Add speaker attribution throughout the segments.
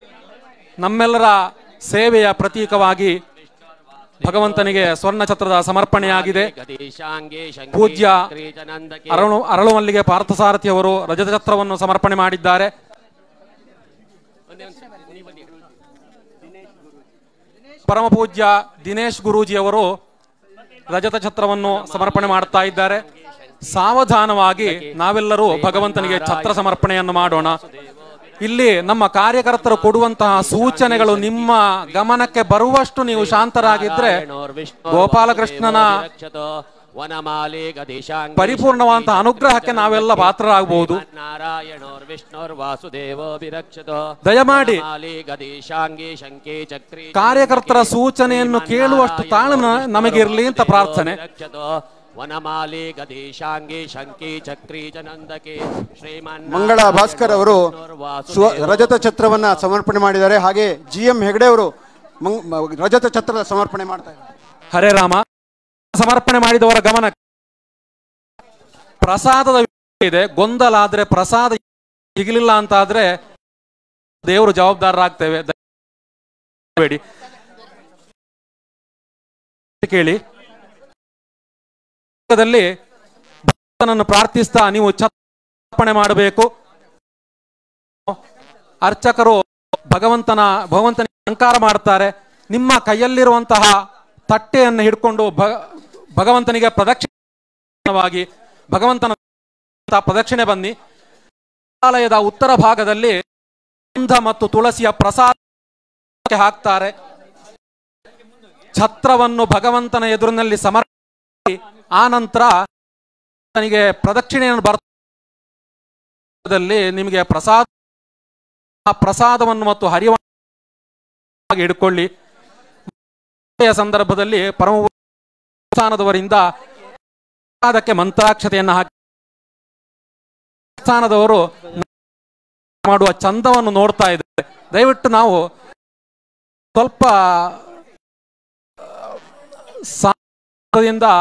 Speaker 1: ನಮ್ಮೆಲ್ಲರ ಸೇವೆಯ ಪ್ರತೀಕವಾಗಿ ಭಗವಂತನಿಗೆ ಸ್ವರ್ಣ ಛತ್ರದ ಸಮರ್ಪಣೆಯಾಗಿದೆ ಪೂಜ್ಯ ಅರಳು ಅರಳುಮಲ್ಲಿಗೆ ಪಾರ್ಥಸಾರಥಿಯವರು ರಜತ ಛತ್ರವನ್ನು ಸಮರ್ಪಣೆ ಮಾಡಿದ್ದಾರೆ ಪರಮ ಪೂಜ್ಯ ದಿನೇಶ್ ಗುರೂಜಿಯವರು ರಜತ ಛತ್ರವನ್ನು ಸಮರ್ಪಣೆ ಮಾಡ್ತಾ ಇದ್ದಾರೆ ಸಾವಧಾನವಾಗಿ ನಾವೆಲ್ಲರೂ ಭಗವಂತನಿಗೆ ಛತ್ರ ಸಮರ್ಪಣೆಯನ್ನು ಮಾಡೋಣ ಇಲ್ಲಿ ನಮ್ಮ ಕಾರ್ಯಕರ್ತರು ಕೊಡುವಂತಹ ಸೂಚನೆಗಳು ನಿಮ್ಮ ಗಮನಕ್ಕೆ ಬರುವಷ್ಟು ನೀವು ಶಾಂತರಾಗಿದ್ರೆ ಗೋಪಾಲಕೃಷ್ಣನ ಪರಿಪೂರ್ಣವಾದಂತಹ ಅನುಗ್ರಹಕ್ಕೆ ನಾವೆಲ್ಲ ಪಾತ್ರರಾಗಬಹುದು ದಯಮಾಡಿ ಕಾರ್ಯಕರ್ತರ ಸೂಚನೆಯನ್ನು ಕೇಳುವಷ್ಟು ತಾಳ್ಮೆ ನಮಗಿರ್ಲಿ ಅಂತ ಪ್ರಾರ್ಥನೆ
Speaker 2: ವನಮಾಲಿ ಗದೀಶಾಂಗಿ ಶಂಕಿ ಚಕ್ರಿ ಚನಂದಕೆ ಶ್ರೀಮನ್
Speaker 3: ಮಂಗಳ ಭಾಸ್ಕರ್ ಅವರು ಸ್ವ ರಜತ ಛತ್ರವನ್ನ ಸಮರ್ಪಣೆ ಮಾಡಿದ್ದಾರೆ ಹಾಗೆ ಜಿ ಎಂ ಹೆಗಡೆ ಅವರು ಮಂಗ್- ಮ- ರಜತ ಛತ್ರದ ಸಮರ್ಪಣೆ ಮಾಡ್ತಾ ಇದ್ದಾರೆ
Speaker 1: ಹರೇ ರಾಮ ಸಮರ್ಪಣೆ ಮಾಡಿದವರ ಗಮನ ಪ್ರಸಾದದ ವಿಷಯ ಇದೆ ಗೊಂದಲ ಆದ್ರೆ ಪ್ರಸಾದ ಸಿಗಲಿಲ್ಲ ಅಂತ ಆದ್ರೆ ದೇವರು ಜವಾಬ್ದಾರರಾಗ್ತೇವೆ ದಯಬೇಡಿ ಕೇಳಿ ದಲ್ಲಿ ಭಕ್ತನನ್ನು ಪ್ರಾರ್ಥಿಸ್ತಾ ನೀವು ಛಪ್ಪಣೆ ಮಾಡಬೇಕು ಅರ್ಚಕರು ಭಗವಂತನ ಭಗವಂತನ ಅಲಂಕಾರ ಮಾಡ್ತಾರೆ ನಿಮ್ಮ ಕೈಯಲ್ಲಿರುವಂತಹ ತಟ್ಟೆಯನ್ನು ಹಿಡ್ಕೊಂಡು ಭ- ಭಗವಂತನಿಗೆ ಪ್ರದಕ್ಷಿಣವಾಗಿ ಭಗವಂತನ ಪ್ರದಕ್ಷಿಣೆ ಬನ್ನಿ ದೇವಾಲಯದ ಉತ್ತರ ಭಾಗದಲ್ಲಿ ಗಂಧ ಮತ್ತು ತುಳಸಿಯ ಪ್ರಸಾದ ಹಾಕ್ತಾರೆ ಛತ್ರವನ್ನು ಭಗವಂತನ ಎದುರಿನಲ್ಲಿ ಸಮರ್ಪಿ ಆ ನಂತರ ತನಿಗೆ ಪ್ರದಕ್ಷಿಣೆಯನ್ನು ಬರ್ತದಲ್ಲಿ ನಿಮಗೆ ಪ್ರಸಾದ ಆ ಪ್ರಸಾದವನ್ನು ಮತ್ತು ಹರಿವನ್ನು ಹಿಡ್ಕೊಳ್ಳಿ ಮದುವೆಯ ಸಂದರ್ಭದಲ್ಲಿ ಪರಮ ಸ್ಥಾನದವರಿಂದ ಅದಕ್ಕೆ ಮಂತ್ರಾಕ್ಷತೆಯನ್ನು ಹಾಕಿ ಸ್ಥಾನದವರು ಮಾಡುವ ಚಂದವನ್ನು ನೋಡ್ತಾ ಇದ್ದಾರೆ ದಯವಿಟ್ಟು ನಾವು ಸ್ವಲ್ಪ ಸಾಧದಿಂದ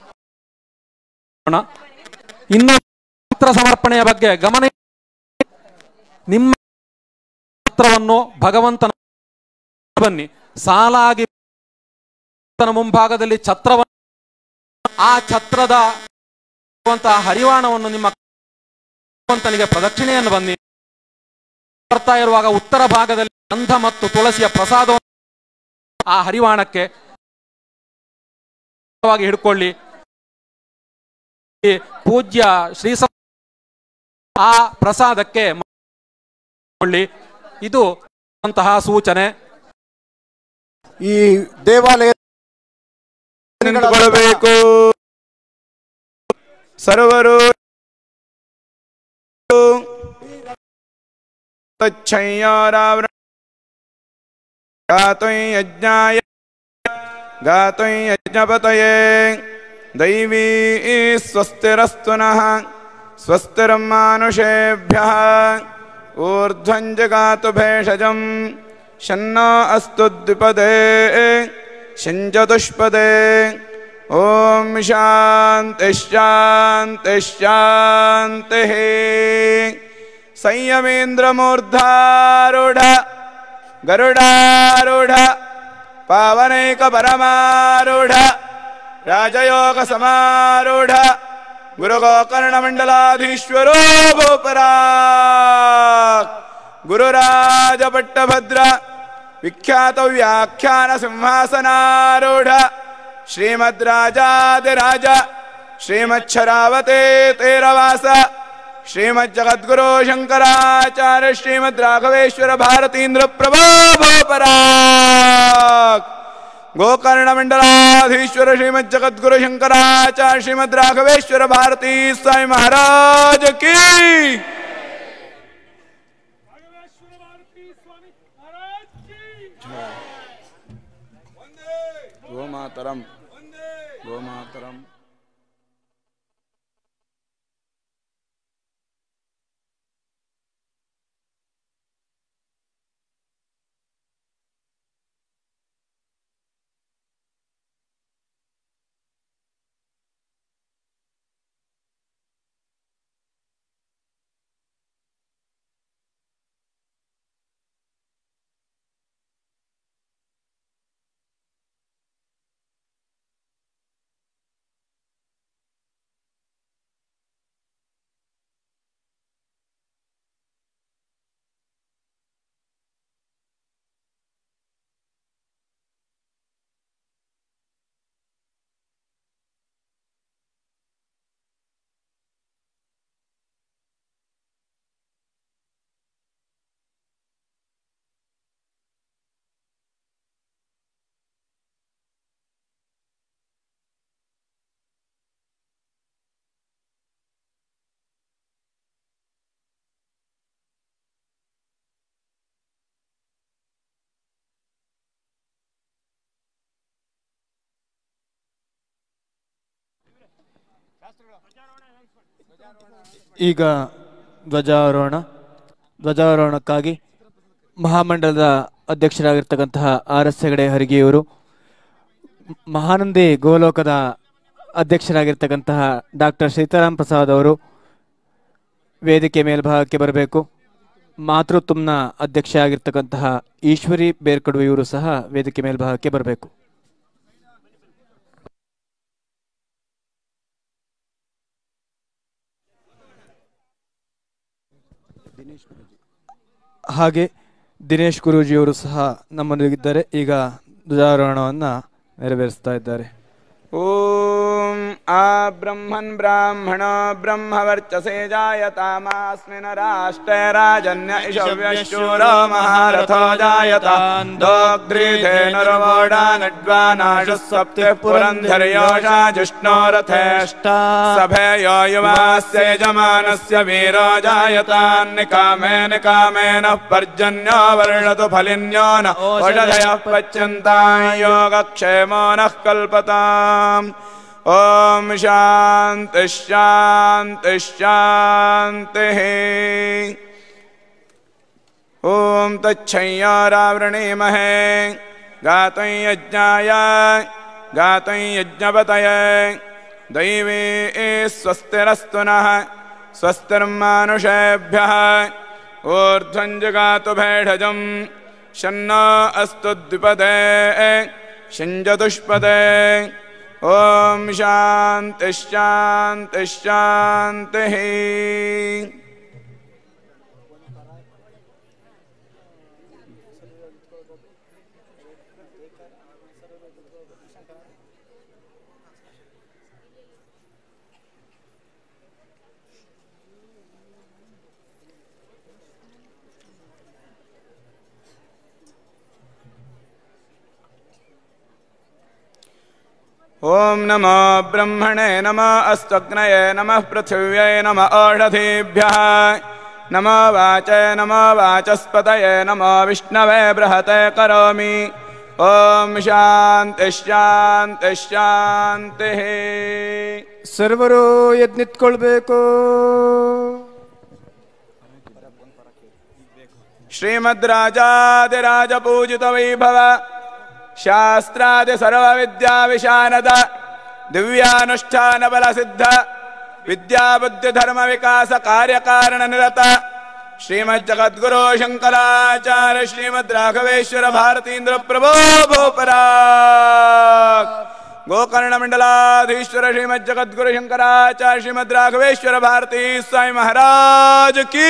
Speaker 1: ಇನ್ನು ಪತ್ರ ಸಮರ್ಪಣೆಯ ಬಗ್ಗೆ ಗಮನ ನಿಮ್ಮ ಪತ್ರವನ್ನು ಭಗವಂತನ ಬನ್ನಿ ಸಾಲಾಗಿ ಭಗವಂತನ ಮುಂಭಾಗದಲ್ಲಿ ಛತ್ರವನ್ನು ಆ ಛತ್ರದ ಇರುವಂತಹ ಹರಿವಾಣವನ್ನು ನಿಮ್ಮ ಭಗವಂತನಿಗೆ ಪ್ರದಕ್ಷಿಣೆಯನ್ನು ಬನ್ನಿ ಬರ್ತಾ ಇರುವಾಗ ಉತ್ತರ ಭಾಗದಲ್ಲಿ ಗಂಧ ಮತ್ತು ತುಳಸಿಯ ಪ್ರಸಾದವನ್ನು ಆ ಹರಿವಾಣಕ್ಕೆ ಹಿಡ್ಕೊಳ್ಳಿ ಈ ಪೂಜ್ಯ ಶ್ರೀ ಸ- ಆ ಪ್ರಸಾದಕ್ಕೆ ಕೊಳ್ಳಿ ಇದು ಅಂತಹ ಸೂಚನೆ
Speaker 3: ಈ ದೇವಾಲಯ
Speaker 4: ನಿಂತುಕೊಳ್ಳಬೇಕು ಸರ್ವರು ತಚ್ಛಯ್ಯಾರಾವ್ರ ಗಾತುಂ ಯಜ್ಞಾಯ ಗಾತುಂ ಯಜ್ಞಪತಯೇ ದೈವೀ ಸ್ವಸ್ತಿರಸ್ತು ನಃ ಸ್ವಸ್ತಿರಂ ಮಾನುಷೇಭ್ಯಃ ಊರ್ಧ್ವಂ ಜಗಾತು ಭೇಷಜಂ ಶನ್ನೋ ಅಸ್ತು ದ್ವಿಪದೇ ಶಂಚತುಷ್ಪದೇ ಓಂ ಶಾಂತಿ ಶಾಂತಿ ಶಾಂತಿ ಸಂಯಮೇಂದ್ರಮೂರ್ಧಾರೂಢ ಗರುಡಾರೂಢ ಪಾವನೈಕ ಪರಮಾರೂಢ ರಾಜಯೋಗ ಸಮಾರೂಢ ಗುರುಗೋಕರ್ಣ ಮಂಡಲಾಧೀಶ್ವರೋ ಭೂಪರಾ ಗುರುರಾಜ ಪಟ್ಟಭದ್ರ ವಿಖ್ಯಾತ ವ್ಯಾಖ್ಯಾನ ಸಿಂಹಾಸನಾರೂಢ ಶ್ರೀಮದ್ ರಾಜಾದಿರಾಜ ಶ್ರೀಮಚ್ಛರಾವತೆ ತೇರವಾಸ ಶ್ರೀಮದ್ ಜಗದ್ಗುರು ಶಂಕರಾಚಾರ್ಯ ಶ್ರೀಮದ್ ರಾಘವೇಶ್ವರ ಭಾರತೀಂದ್ರ ಪ್ರಭೋ ಪರಾಕ್ ಗೋಕರ್ಣ ಮಂಡಲಾಧೀಶ್ವರ ಶ್ರೀಮದ್ ಜಗದ್ಗುರು ಶಂಕರಾಚಾರ್ಯ ಶ್ರೀಮದ್ ರಾಘವೇಶ್ವರ ಭಾರತೀ ಸ್ವಾಮಿ ಮಹಾರಾಜ ಕೀ ಗೋಮಾತರಂ ಗೋಮಾತರಂ
Speaker 5: ಈಗ ಧ್ವಜಾರೋಹಣ ಧ್ವಜಾರೋಹಣಕ್ಕಾಗಿ ಮಹಾಮಂಡಲದ ಅಧ್ಯಕ್ಷರಾಗಿರ್ತಕ್ಕಂತಹ ಆರ್ ಎಸ್ ಹೆಗಡೆ ಹರಿಗೆಯವರು ಮಹಾನಂದಿ ಗೋಲೋಕದ ಅಧ್ಯಕ್ಷರಾಗಿರ್ತಕ್ಕಂತಹ ಡಾಕ್ಟರ್ ಸೀತಾರಾಮ್ ಪ್ರಸಾದ್ ಅವರು ವೇದಿಕೆ ಮೇಲ್ಭಾಗಕ್ಕೆ ಬರಬೇಕು ಮಾತೃತ್ವಮ್ನ ಅಧ್ಯಕ್ಷ ಆಗಿರ್ತಕ್ಕಂತಹ ಈಶ್ವರಿ ಬೇರ್ಕಡು ಇವರು ಸಹ ವೇದಿಕೆ ಮೇಲ್ಭಾಗಕ್ಕೆ ಬರಬೇಕು ಹಾಗೆ ದಿನೇಶ್ ಗುರೂಜಿಯವರು ಸಹ ನಮ್ಮೊಂದಿಗಿದ್ದಾರೆ ಈಗ ಧ್ವಜಾರೋಹಣವನ್ನು ನೆರವೇರಿಸ್ತಾ ಇದ್ದಾರೆ
Speaker 4: ॐ आ ब्रह्मन् ब्राह्मणो ब्रह्मवर्चसे जायतामास्मिन् राष्ट्रे राजन्य इषव्यशूरो महारथो जायतान् दोग्ध्रीधेनुर्वोडानड्वानाशु सप्तिः पुरन्धर्योषा जिष्णो रथेष्टा सभेयो युवास्य यजमानस्य वीरो जायतान्निकामे निकामेन पर्जन्यो वर्णतु फलिन्यो न ओषधयः पच्यन्तां योगक्षेमो नः कल्पताम् ॐ शान्तिः शान्तिः शान्तिः ॐ तच्छय्यारावृणीमहे गातुं यज्ञाय गातुं यज्ञपतये दैवी स्वस्तिरस्तु नः स्वस्तिर्मानुषेभ्यः ऊर्ध्वं जगातु भेषजं शन्नो अस्तु द्विपदे शञ्जतुष्पदे ॐ शान्तिः शान्तिः शान्तिः ॐ नमो ब्रह्मणे नमो अस्तग्नये नमः पृथिव्यै नम ओषधीभ्यः नमो वाचे नमो वाचस्पतये नमो विष्णवे बृहते करोमि ॐ शान्तिः शान्तिः शान्तिः
Speaker 5: ಸರ್ವರು ಎದ್ ನಿಂತ್ಕೊಳ್ಬೇಕು
Speaker 4: श्रीमद्राजादिराजपूजितवैभव शास्त्रादिसर्वविद्याविशानद दिव्यानुष्ठानबलसिद्ध विद्याबुद्धिधर्मविकासकार्यकारणनिरत श्रीमज्जगद्गुरो शङ्कराचार्य श्रीमद्राघवेश्वर भारतीन्द्र प्रभो भूपराक् गोकर्णमण्डलाधीश्वर श्रीमज्जगद्गुरु शङ्कराचार्य श्रीमद्राघवेश्वर भारती स्वामी महाराज की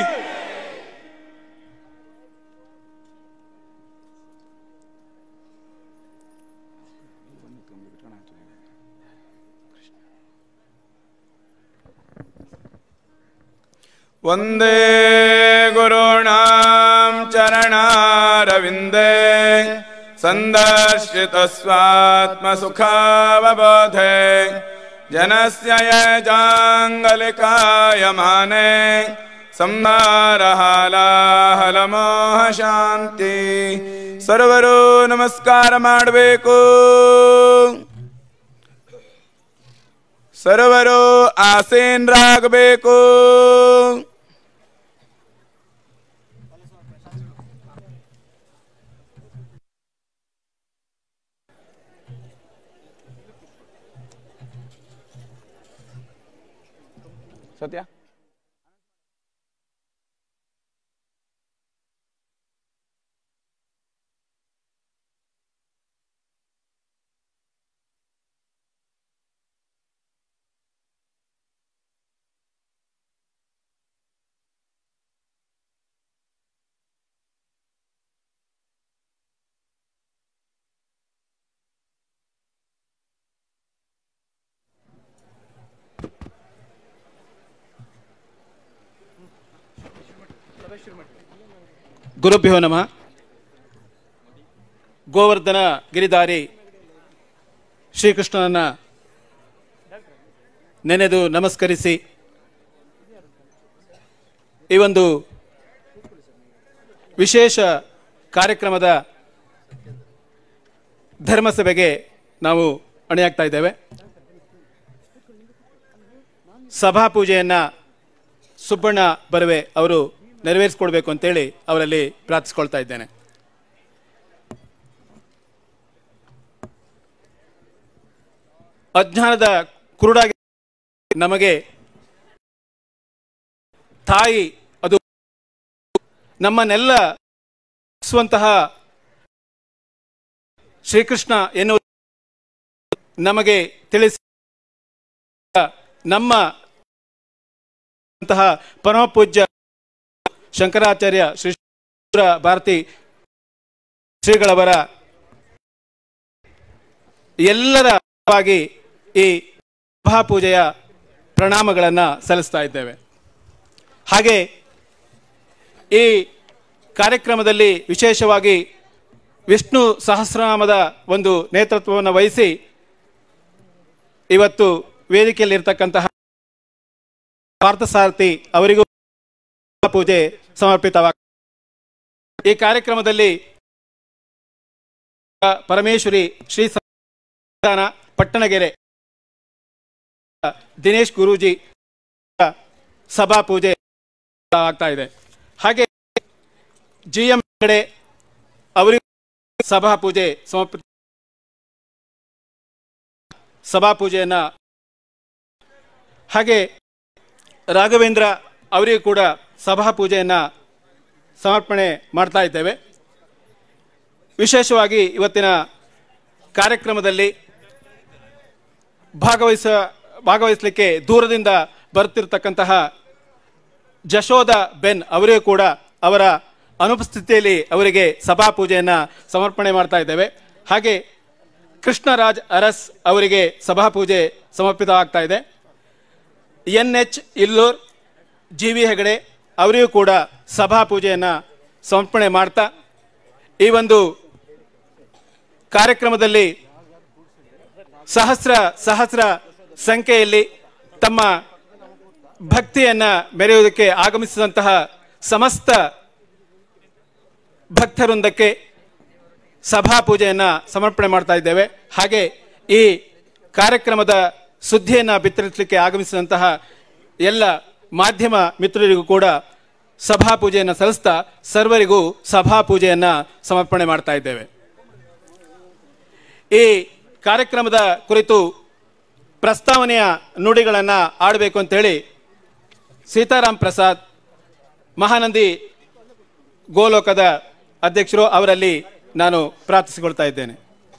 Speaker 4: वन्दे गुरूणां चरणारविन्दे सन्दर्शितस्वात्मसुखावबोधे जनस्य यजाङ्गलिकायमाने ಸಂಹಾರಹಾಲಾಹಲಮೋಹ ಶಾಂತಿ ಸರ್ವರು ನಮಸ್ಕಾರ ಮಾಡಬೇಕು ಸರ್ವರು ಆಸೀನರಾಗಬೇಕು ಸತ್ಯ
Speaker 6: ಗುರುಭ್ಯೋ ನಮಃ ಗೋವರ್ಧನ ಗಿರಿಧಾರಿ ಶ್ರೀಕೃಷ್ಣನನ್ನ ನೆನೆದು ನಮಸ್ಕರಿಸಿ ಈ ಒಂದು ವಿಶೇಷ ಕಾರ್ಯಕ್ರಮದ ಧರ್ಮಸಭೆಗೆ ನಾವು ಅಣಿಯಾಗ್ತಾ ಇದ್ದೇವೆ ಸಭಾ ಪೂಜೆಯನ್ನು ಸುಬ್ಬಣ್ಣ ಬರವೆ ಅವರು ನೆರವೇರಿಸ್ಕೊಡ್ಬೇಕು ಅಂತೇಳಿ ಅವರಲ್ಲಿ ಪ್ರಾರ್ಥಿಸ್ಕೊಳ್ತಾ ಇದ್ದೇನೆ ಅಜ್ಞಾನದ ಕುರುಡಾಗಿ ನಮಗೆ ತಾಯಿ ಅದು ನಮ್ಮನ್ನೆಲ್ಲ ಸ್ವಂತಹ ಶ್ರೀಕೃಷ್ಣ ಎನ್ನುವ ನಮಗೆ ತಿಳಿಸಿ ನಮ್ಮ ಅಂತಹ ಪರಮ ಪೂಜ್ಯ ಶಂಕರಾಚಾರ್ಯ ಶ್ರೀ ಭಾರತಿ ಶ್ರೀಗಳವರ ಎಲ್ಲರ ಪರವಾಗಿ ಈ ಮಹಾಪೂಜೆಯ ಪ್ರಣಾಮಗಳನ್ನು ಸಲ್ಲಿಸ್ತಾ ಇದ್ದೇವೆ ಹಾಗೆ ಈ ಕಾರ್ಯಕ್ರಮದಲ್ಲಿ ವಿಶೇಷವಾಗಿ ವಿಷ್ಣು ಸಹಸ್ರನಾಮದ ಒಂದು ನೇತೃತ್ವವನ್ನು ವಹಿಸಿ ಇವತ್ತು ವೇದಿಕೆಯಲ್ಲಿರ್ತಕ್ಕಂತಹ ಪಾರ್ಥಸಾರಥಿ ಅವರಿಗೂ ಪೂಜೆ ಸಮರ್ಪಿತವಾಗಿದೆ ಈ ಕಾರ್ಯಕ್ರಮದಲ್ಲಿ ಪರಮೇಶ್ವರಿ ಶ್ರೀ ಸಂಸ್ಥಾನ ಪಟ್ಟಣಗೆರೆ ದಿನೇಶ್ ಗುರೂಜಿ ಸಭಾ ಪೂಜೆ ಆಗ್ತಾ ಇದೆ ಹಾಗೆ ಜಿ ಎಂ ಕಡೆ ಅವರಿಗೂ ಸಭಾ ಪೂಜೆ ಸಮರ್ಪಿತ ಸಭಾ ಪೂಜೆಯನ್ನ ಹಾಗೆ ರಾಘವೇಂದ್ರ ಅವರಿಗೂ ಕೂಡ ಸಭಾ ಪೂಜೆಯನ್ನ ಸಮರ್ಪಣೆ ಮಾಡ್ತಾ ಇದ್ದೇವೆ ವಿಶೇಷವಾಗಿ ಇವತ್ತಿನ ಕಾರ್ಯಕ್ರಮದಲ್ಲಿ ಭಾಗವಹಿಸ ಭಾಗವಹಿಸಲಿಕ್ಕೆ ದೂರದಿಂದ ಬರುತ್ತಿರತಕ್ಕಂತಹ ಜಶೋಧ ಬೆನ್ ಅವರಿಗೂ ಕೂಡ ಅವರ ಅನುಪಸ್ಥಿತಿಯಲ್ಲಿ ಅವರಿಗೆ ಸಭಾ ಪೂಜೆಯನ್ನು ಸಮರ್ಪಣೆ ಮಾಡ್ತಾ ಇದ್ದೇವೆ ಹಾಗೆ ಕೃಷ್ಣರಾಜ್ ಅರಸ್ ಅವರಿಗೆ ಸಭಾ ಪೂಜೆ ಸಮರ್ಪಿತವಾಗ್ತಾ ಇದೆ N H Illur G V Hegde ಅವರಿಗೂ ಕೂಡ ಸಭಾ ಪೂಜೆಯನ್ನು ಸಮರ್ಪಣೆ ಮಾಡ್ತಾ ಈ ಒಂದು ಕಾರ್ಯಕ್ರಮದಲ್ಲಿ ಸಹಸ್ರ ಸಹಸ್ರ ಸಂಖ್ಯೆಯಲ್ಲಿ ತಮ್ಮ ಭಕ್ತಿಯನ್ನ ಮೆರೆಯುವುದಕ್ಕೆ ಆಗಮಿಸಿದಂತಹ ಸಮಸ್ತ ಭಕ್ತವೃಂದಕ್ಕೆ ಸಭಾ ಪೂಜೆಯನ್ನ ಸಮರ್ಪಣೆ ಮಾಡ್ತಾ ಇದ್ದೇವೆ ಹಾಗೆ ಈ ಕಾರ್ಯಕ್ರಮದ ಸುದ್ದಿಯನ್ನು ಬಿತ್ತರಿಸಲಿಕ್ಕೆ ಆಗಮಿಸಿದಂತಹ ಎಲ್ಲ ಮಾಧ್ಯಮ ಮಿತ್ರರಿಗೂ ಕೂಡ ಸಭಾ ಪೂಜೆಯನ್ನು ಸಲ್ಲಿಸ್ತಾ ಸರ್ವರಿಗೂ ಸಭಾ ಪೂಜೆಯನ್ನ ಸಮರ್ಪಣೆ ಮಾಡ್ತಾ ಇದ್ದೇವೆ ಈ ಕಾರ್ಯಕ್ರಮದ ಕುರಿತು ಪ್ರಸ್ತಾವನೆಯ ನುಡಿಗಳನ್ನು ಆಡಬೇಕು ಅಂತೇಳಿ ಸೀತಾರಾಮ್ ಪ್ರಸಾದ್ ಮಹಾನಂದಿ ಗೋಲೋಕದ ಅಧ್ಯಕ್ಷರು ಅವರಲ್ಲಿ ನಾನು ಪ್ರಾರ್ಥಿಸಿಕೊಳ್ತಾ ಇದ್ದೇನೆ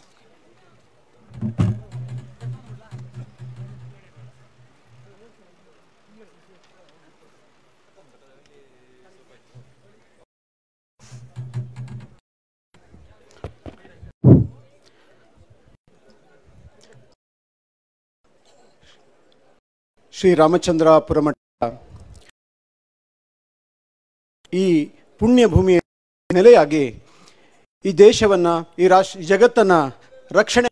Speaker 3: ಶ್ರೀ ರಾಮಚಂದ್ರಾಪುರ ಮಠ ಈ ಪುಣ್ಯ ಭೂಮಿಯ ನೆಲೆಯಾಗಿ ಈ ದೇಶವನ್ನ ಈ ರಾಷ್ಟ್ರ ಈ ಜಗತ್ತನ್ನ ರಕ್ಷಣೆ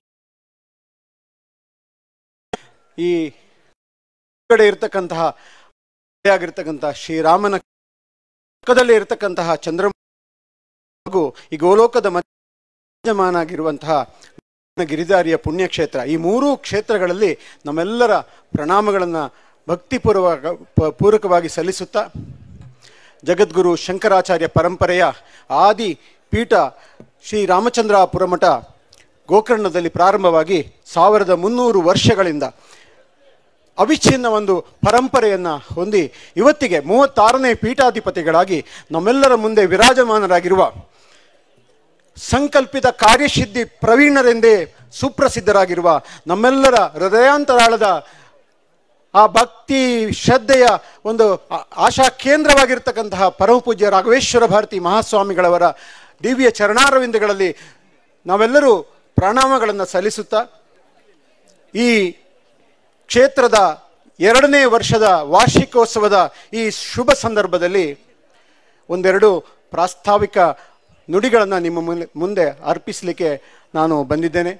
Speaker 3: ಈ ಕಡೆ ಇರತಕ್ಕಂತಹ ಆಗಿರ್ತಕ್ಕಂತಹ ಶ್ರೀರಾಮನ ಪಕ್ಕದಲ್ಲಿ ಇರತಕ್ಕಂತಹ ಚಂದ್ರ ಹಾಗೂ ಈ ಗೋಲೋಕದ ಮಧ್ಯಮಾನಾಗಿರುವಂತಹ ಗಿರಿಧಾರಿಯ ಪುಣ್ಯಕ್ಷೇತ್ರ ಈ ಮೂರೂ ಕ್ಷೇತ್ರಗಳಲ್ಲಿ ನಮ್ಮೆಲ್ಲರ ಪ್ರಣಾಮಗಳನ್ನು ಭಕ್ತಿಪೂರ್ವಕ ಪ- ಪೂರ್ವಕವಾಗಿ ಸಲ್ಲಿಸುತ್ತಾ ಜಗದ್ಗುರು ಶಂಕರಾಚಾರ್ಯ ಪರಂಪರೆಯ ಆದಿ ಪೀಠ ಶ್ರೀ ರಾಮಚಂದ್ರಾಪುರ ಮಠ ಗೋಕರ್ಣದಲ್ಲಿ ಪ್ರಾರಂಭವಾಗಿ ಸಾವಿರದ ಮುನ್ನೂರು ವರ್ಷಗಳಿಂದ ಅವಿಚ್ಛಿನ್ನ ಒಂದು ಪರಂಪರೆಯನ್ನು ಹೊಂದಿ ಇವತ್ತಿಗೆ ಮೂವತ್ತಾರನೇ ಪೀಠಾಧಿಪತಿಗಳಾಗಿ ನಮ್ಮೆಲ್ಲರ ಮುಂದೆ ವಿರಾಜಮಾನರಾಗಿರುವ ಸಂಕಲ್ಪಿತ ಕಾರ್ಯಸಿದ್ಧಿ ಪ್ರವೀಣರೆಂದೇ ಸುಪ್ರಸಿದ್ಧರಾಗಿರುವ ನಮ್ಮೆಲ್ಲರ ಹೃದಯಾಂತರಾಳದ ಆ ಭಕ್ತಿ ಶ್ರದ್ಧೆಯ ಒಂದು ಆ- ಆಶಾ ಕೇಂದ್ರವಾಗಿರ್ತಕ್ಕಂತಹ ಪರಮಪೂಜ್ಯ ರಾಘವೇಶ್ವರ ಭಾರತಿ ಮಹಾಸ್ವಾಮಿಗಳವರ ದಿವ್ಯ ಚರಣಾರವಿಂದಗಳಲ್ಲಿ ನಾವೆಲ್ಲರೂ ಪ್ರಣಾಮಗಳನ್ನು ಸಲ್ಲಿಸುತ್ತಾ ಈ ಕ್ಷೇತ್ರದ ಎರಡನೇ ವರ್ಷದ ವಾರ್ಷಿಕೋತ್ಸವದ ಈ ಶುಭ ಸಂದರ್ಭದಲ್ಲಿ ಒಂದೆರಡು ಪ್ರಾಸ್ತಾವಿಕ ನುಡಿಗಳನ್ನು ನಿಮ್ಮ ಮುಂದೆ ಮುಂದೆ ಅರ್ಪಿಸಲಿಕ್ಕೆ ನಾನು ಬಂದಿದ್ದೇನೆ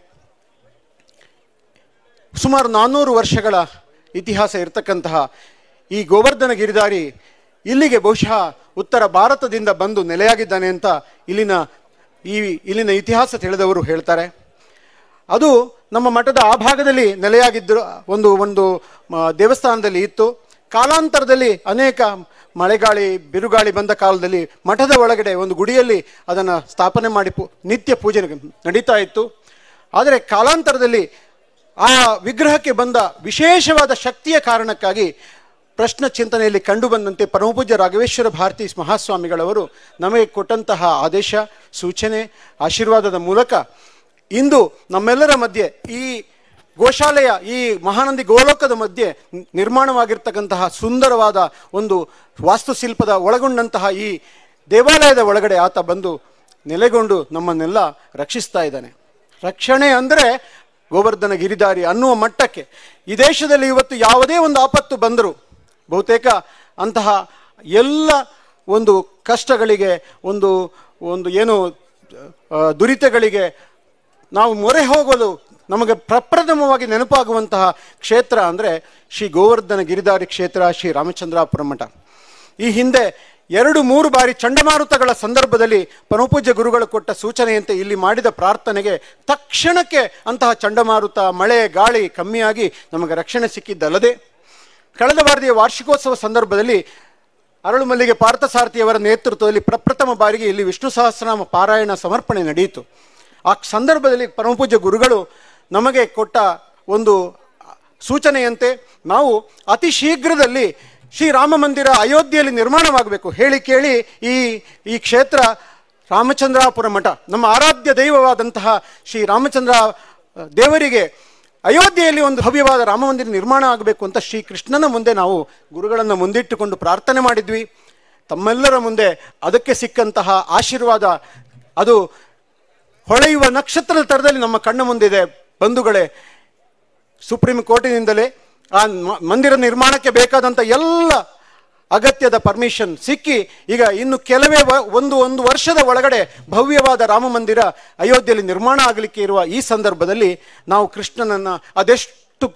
Speaker 3: ಸುಮಾರು ನಾನ್ನೂರು ವರ್ಷಗಳ ಇತಿಹಾಸ ಇರತಕ್ಕಂತಹ ಈ ಗೋವರ್ಧನ ಗಿರಿಧಾರಿ ಇಲ್ಲಿಗೆ ಬಹುಶಃ ಉತ್ತರ ಭಾರತದಿಂದ ಬಂದು ನೆಲೆಯಾಗಿದ್ದಾನೆ ಅಂತ ಇಲ್ಲಿನ ಈ ಇಲ್ಲಿನ ಇತಿಹಾಸ ತಿಳಿದವರು ಹೇಳ್ತಾರೆ ಅದು ನಮ್ಮ ಮಠದ ಆ ಭಾಗದಲ್ಲಿ ನೆಲೆಯಾಗಿದ್ದರು ಒಂದು ಒಂದು ಮ, ದೇವಸ್ಥಾನದಲ್ಲಿ ಇತ್ತು ಕಾಲಾಂತರದಲ್ಲಿ ಅನೇಕ ಮಳೆಗಾಳಿ ಬಿರುಗಾಳಿ ಬಂದ ಕಾಲದಲ್ಲಿ ಮಠದ ಒಳಗಡೆ ಒಂದು ಗುಡಿಯಲ್ಲಿ ಅದನ್ನು ಸ್ಥಾಪನೆ ಮಾಡಿ ಪೂ ನಿತ್ಯ ಪೂಜೆ ನಡೀತಾ ಇತ್ತು ಆದರೆ ಕಾಲಾಂತರದಲ್ಲಿ ಆ ವಿಗ್ರಹಕ್ಕೆ ಬಂದ ವಿಶೇಷವಾದ ಶಕ್ತಿಯ ಕಾರಣಕ್ಕಾಗಿ ಪ್ರಶ್ನ ಚಿಂತನೆಯಲ್ಲಿ ಕಂಡುಬಂದಂತೆ ಪರಮಪೂಜ್ಯ ರಾಘವೇಶ್ವರ ಭಾರತಿ ಮಹಾಸ್ವಾಮಿಗಳವರು ನಮಗೆ ಕೊಟ್ಟಂತಹ ಆದೇಶ ಸೂಚನೆ ಆಶೀರ್ವಾದದ ಮೂಲಕ ಇಂದು ನಮ್ಮೆಲ್ಲರ ಮಧ್ಯೆ ಈ ಗೋಶಾಲೆಯ ಈ ಮಹಾನಂದಿ ಗೋಲೋಕದ ಮಧ್ಯೆ ನಿ- ನಿರ್ಮಾಣವಾಗಿರ್ತಕ್ಕಂತಹ ಸುಂದರವಾದ ಒಂದು ವಾಸ್ತುಶಿಲ್ಪದ ಒಳಗೊಂಡಂತಹ ಈ ದೇವಾಲಯದ ಒಳಗಡೆ ಆತ ಬಂದು ನೆಲೆಗೊಂಡು ನಮ್ಮನ್ನೆಲ್ಲ ರಕ್ಷಿಸ್ತಾ ಇದ್ದಾನೆ ರಕ್ಷಣೆ ಅಂದರೆ ಗೋವರ್ಧನ ಗಿರಿದಾರಿ ಅನ್ನುವ ಮಟ್ಟಕ್ಕೆ ಈ ದೇಶದಲ್ಲಿ ಇವತ್ತು ಯಾವುದೇ ಒಂದು ಆಪತ್ತು ಬಂದರೂ ಬಹುತೇಕ ಅಂತಹ ಎಲ್ಲ ಒಂದು ಕಷ್ಟಗಳಿಗೆ ಒಂದು ಒಂದು ಏನು ಆ, ದುರಿತಗಳಿಗೆ ನಾವು ಮೊರೆ ಹೋಗಲು ನಮಗೆ ಪ್ರಪ್ರಥಮವಾಗಿ ನೆನಪಾಗುವಂತಹ ಕ್ಷೇತ್ರ ಅಂದರೆ ಶ್ರೀ ಗೋವರ್ಧನ ಗಿರಿದಾರಿ ಕ್ಷೇತ್ರ ಶ್ರೀ ರಾಮಚಂದ್ರಾಪುರ ಮಠ ಈ ಹಿಂದೆ ಎರಡು ಮೂರು ಬಾರಿ ಚಂಡಮಾರುತಗಳ ಸಂದರ್ಭದಲ್ಲಿ ಪರಮಪೂಜ್ಯ ಗುರುಗಳು ಕೊಟ್ಟ ಸೂಚನೆಯಂತೆ ಇಲ್ಲಿ ಮಾಡಿದ ಪ್ರಾರ್ಥನೆಗೆ ತಕ್ಷಣಕ್ಕೆ ಅಂತಹ ಚಂಡಮಾರುತ ಮಳೆ ಗಾಳಿ ಕಮ್ಮಿಯಾಗಿ ನಮಗೆ ರಕ್ಷಣೆ ಸಿಕ್ಕಿದ್ದಲ್ಲದೆ ಕಳೆದ ಬಾರಿಯ ವಾರ್ಷಿಕೋತ್ಸವ ಸಂದರ್ಭದಲ್ಲಿ ಅರಳುಮಲ್ಲಿಗೆ ಪಾರ್ಥಸಾರಥಿಯವರ ನೇತೃತ್ವದಲ್ಲಿ ಪ್ರಪ್ರಥಮ ಬಾರಿಗೆ ಇಲ್ಲಿ ವಿಷ್ಣು ಸಹಸ್ರನಾಮ ಪಾರಾಯಣ ಸಮರ್ಪಣೆ ನಡೆಯಿತು ಆ ಸಂದರ್ಭದಲ್ಲಿ ಪರಮಪೂಜ್ಯ ಗುರುಗಳು ನಮಗೆ ಕೊಟ್ಟ ಒಂದು ಸೂಚನೆಯಂತೆ ನಾವು ಅತಿ ಶೀಘ್ರದಲ್ಲಿ ಶ್ರೀರಾಮ ಮಂದಿರ ಅಯೋಧ್ಯೆಯಲ್ಲಿ ನಿರ್ಮಾಣವಾಗಬೇಕು ಹೇಳಿ ಕೇಳಿ ಈ ಈ ಕ್ಷೇತ್ರ ರಾಮಚಂದ್ರಾಪುರ ಮಠ ನಮ್ಮ ಆರಾಧ್ಯ ದೈವವಾದಂತಹ ಶ್ರೀ ರಾಮಚಂದ್ರ ಅಹ್, ದೇವರಿಗೆ ಅಯೋಧ್ಯೆಯಲ್ಲಿ ಒಂದು ಭವ್ಯವಾದ ರಾಮ ಮಂದಿರ ನಿರ್ಮಾಣ ಆಗಬೇಕು ಅಂತ ಶ್ರೀ ಕೃಷ್ಣನ ಮುಂದೆ ನಾವು ಗುರುಗಳನ್ನು ಮುಂದಿಟ್ಟುಕೊಂಡು ಪ್ರಾರ್ಥನೆ ಮಾಡಿದ್ವಿ ತಮ್ಮೆಲ್ಲರ ಮುಂದೆ ಅದಕ್ಕೆ ಸಿಕ್ಕಂತಹ ಆಶೀರ್ವಾದ ಅದು ಹೊಳೆಯುವ ನಕ್ಷತ್ರದ ಥರದಲ್ಲಿ ನಮ್ಮ ಕಣ್ಣ ಮುಂದಿದೆ ಬಂಧುಗಳೇ ಸುಪ್ರೀಂ ಕೋರ್ಟಿನಿಂದಲೇ ಆ ಮ- ಮಂದಿರ ನಿರ್ಮಾಣಕ್ಕೆ ಬೇಕಾದಂಥ ಎಲ್ಲ ಅಗತ್ಯದ ಪರ್ಮಿಷನ್ ಸಿಕ್ಕಿ ಈಗ ಇನ್ನು ಕೆಲವೇ ವ- ಒಂದು ಒಂದು ವರ್ಷದ ಒಳಗಡೆ ಭವ್ಯವಾದ ರಾಮ ಮಂದಿರ ಅಯೋಧ್ಯೆಯಲ್ಲಿ ನಿರ್ಮಾಣ ಆಗಲಿಕ್ಕೆ ಇರುವ ಈ ಸಂದರ್ಭದಲ್ಲಿ ನಾವು ಕೃಷ್ಣನನ್ನು ಅದೆಷ್ಟು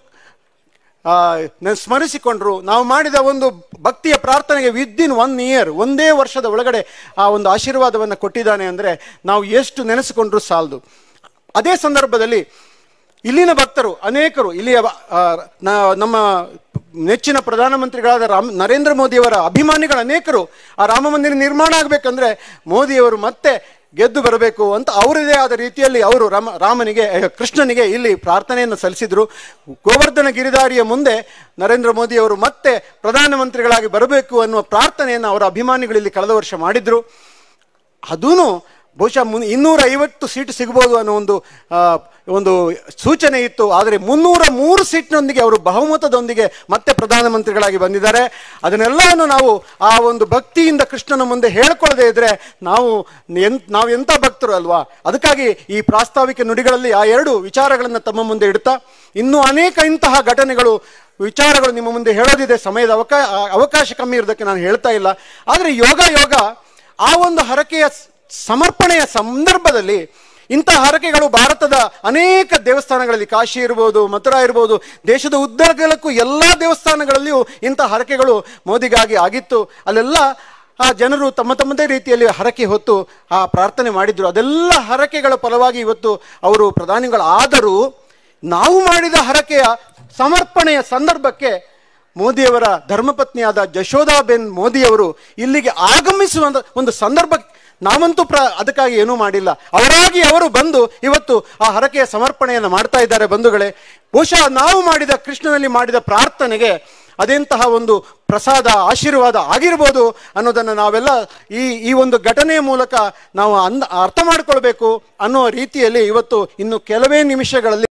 Speaker 3: ಆ, ನ- ಸ್ಮರಿಸಿಕೊಂಡ್ರು ನಾವು ಮಾಡಿದ ಒಂದು ಭಕ್ತಿಯ ಪ್ರಾರ್ಥನೆಗೆ ವಿದಿನ್ ಒನ್ ಇಯರ್ ಒಂದೇ ವರ್ಷದ ಒಳಗಡೆ ಆ ಒಂದು ಆಶೀರ್ವಾದವನ್ನು ಕೊಟ್ಟಿದ್ದಾನೆ ಅಂದರೆ ನಾವು ಎಷ್ಟು ನೆನೆಸಿಕೊಂಡ್ರೂ ಸಾಲದು ಅದೇ ಸಂದರ್ಭದಲ್ಲಿ ಇಲ್ಲಿನ ಭಕ್ತರು ಅನೇಕರು ಇಲ್ಲಿಯ ಆ, ನ- ನಮ್ಮ ನೆಚ್ಚಿನ ಪ್ರಧಾನಮಂತ್ರಿಗಳಾದ ರಾಮ್ ನರೇಂದ್ರ ಮೋದಿಯವರ ಅಭಿಮಾನಿಗಳು ಅನೇಕರು ಆ ರಾಮ ಮಂದಿರ ನಿರ್ಮಾಣ ಆಗಬೇಕಂದ್ರೆ ಮೋದಿಯವರು ಮತ್ತೆ ಗೆದ್ದು ಬರಬೇಕು ಅಂತ ಅವರದೇ ಆದ ರೀತಿಯಲ್ಲಿ ಅವರು ರಾಮ ರಾಮನಿಗೆ ಅಹ್, ಕೃಷ್ಣನಿಗೆ ಇಲ್ಲಿ ಪ್ರಾರ್ಥನೆಯನ್ನು ಸಲ್ಲಿಸಿದರು ಗೋವರ್ಧನ ಗಿರಿದಾರಿಯ ಮುಂದೆ ನರೇಂದ್ರ ಮೋದಿಯವರು ಮತ್ತೆ ಪ್ರಧಾನಮಂತ್ರಿಗಳಾಗಿ ಬರಬೇಕು ಅನ್ನುವ ಪ್ರಾರ್ಥನೆಯನ್ನು ಅವರ ಅಭಿಮಾನಿಗಳು ಇಲ್ಲಿ ಕಳೆದ ವರ್ಷ ಮಾಡಿದರು ಅದೂ ಬಹುಶಃ ಮುನ್ ಇನ್ನೂರ ಐವತ್ತು ಸೀಟ್ ಸಿಗ್ಬೋದು ಅನ್ನೋ ಒಂದು ಆ, ಒಂದು ಸೂಚನೆ ಇತ್ತು ಆದರೆ ಮುನ್ನೂರ ಮೂರು ಸೀಟ್ನೊಂದಿಗೆ ಅವರು ಬಹುಮತದೊಂದಿಗೆ ಮತ್ತೆ ಪ್ರಧಾನಮಂತ್ರಿಗಳಾಗಿ ಬಂದಿದ್ದಾರೆ ಅದನ್ನೆಲ್ಲವನ್ನು ನಾವು ಆ ಒಂದು ಭಕ್ತಿಯಿಂದ ಕೃಷ್ಣನ ಮುಂದೆ ಹೇಳ್ಕೊಳ್ಳದೆ ಇದ್ರೆ ನಾವು ಎನ್ ನಾವು ಎಂಥ ಭಕ್ತರು ಅಲ್ವಾ ಅದಕ್ಕಾಗಿ ಈ ಪ್ರಾಸ್ತಾವಿಕ ನುಡಿಗಳಲ್ಲಿ ಆ ಎರಡು ವಿಚಾರಗಳನ್ನು ತಮ್ಮ ಮುಂದೆ ಇಡ್ತಾ ಇನ್ನೂ ಅನೇಕ ಇಂತಹ ಘಟನೆಗಳು ವಿಚಾರಗಳು ನಿಮ್ಮ ಮುಂದೆ ಹೇಳೋದಿದೆ ಸಮಯದ ಅವಕಾಶ ಅವಕಾಶ ಕಮ್ಮಿ ಇರೋದಕ್ಕೆ ನಾನು ಹೇಳ್ತಾ ಇಲ್ಲ ಆದರೆ ಯೋಗ ಯೋಗ ಆ ಒಂದು ಹರಕೆಯ ಸ್- ಸಮರ್ಪಣೆಯ ಸಂದರ್ಭದಲ್ಲಿ ಇಂಥ ಹರಕೆಗಳು ಭಾರತದ ಅನೇಕ ದೇವಸ್ಥಾನಗಳಲ್ಲಿ ಕಾಶಿ ಇರ್ಬೋದು ಮಥುರಾ ಇರ್ಬೋದು ದೇಶದ ಉದ್ದಗಲಕ್ಕೂ ಎಲ್ಲ ದೇವಸ್ಥಾನಗಳಲ್ಲಿಯೂ ಇಂಥ ಹರಕೆಗಳು ಮೋದಿಗಾಗಿ ಆಗಿತ್ತು ಅಲ್ಲೆಲ್ಲ ಆ ಜನರು ತಮ್ಮ ತಮ್ಮದೇ ರೀತಿಯಲ್ಲಿ ಹರಕೆ ಹೊತ್ತು ಆ ಪ್ರಾರ್ಥನೆ ಮಾಡಿದ್ರು ಅದೆಲ್ಲ ಹರಕೆಗಳ ಫಲವಾಗಿ ಇವತ್ತು ಅವರು ಪ್ರಧಾನಿಗಳಾದರೂ ನಾವು ಮಾಡಿದ ಹರಕೆಯ ಸಮರ್ಪಣೆಯ ಸಂದರ್ಭಕ್ಕೆ ಮೋದಿಯವರ ಧರ್ಮಪತ್ನಿಯಾದ ಜಶೋದಾಬೆನ್ ಮೋದಿಯವರು ಇಲ್ಲಿಗೆ ಆಗಮಿಸುವ ಒಂದು ಸಂದರ್ಭ ನಾವಂತೂ ಪ್ರ ಅದಕ್ಕಾಗಿ ಏನೂ ಮಾಡಿಲ್ಲ ಅವರಾಗಿ ಅವರು ಬಂದು ಇವತ್ತು ಆ ಹರಕೆಯ ಸಮರ್ಪಣೆಯನ್ನು ಮಾಡ್ತಾ ಇದ್ದಾರೆ ಬಂಧುಗಳೇ ಬಹುಶಃ ನಾವು ಮಾಡಿದ ಕೃಷ್ಣನಲ್ಲಿ ಮಾಡಿದ ಪ್ರಾರ್ಥನೆಗೆ ಅದೆಂತಹ ಒಂದು ಪ್ರಸಾದ ಆಶೀರ್ವಾದ ಆಗಿರ್ಬೋದು ಅನ್ನೋದನ್ನು ನಾವೆಲ್ಲ ಈ ಈ ಒಂದು ಘಟನೆಯ ಮೂಲಕ ನಾವು ಅಂದ ಅರ್ಥ ಮಾಡಿಕೊಳ್ಬೇಕು ಅನ್ನೋ ರೀತಿಯಲ್ಲಿ ಇವತ್ತು ಇನ್ನು ಕೆಲವೇ ನಿಮಿಷಗಳಲ್ಲಿ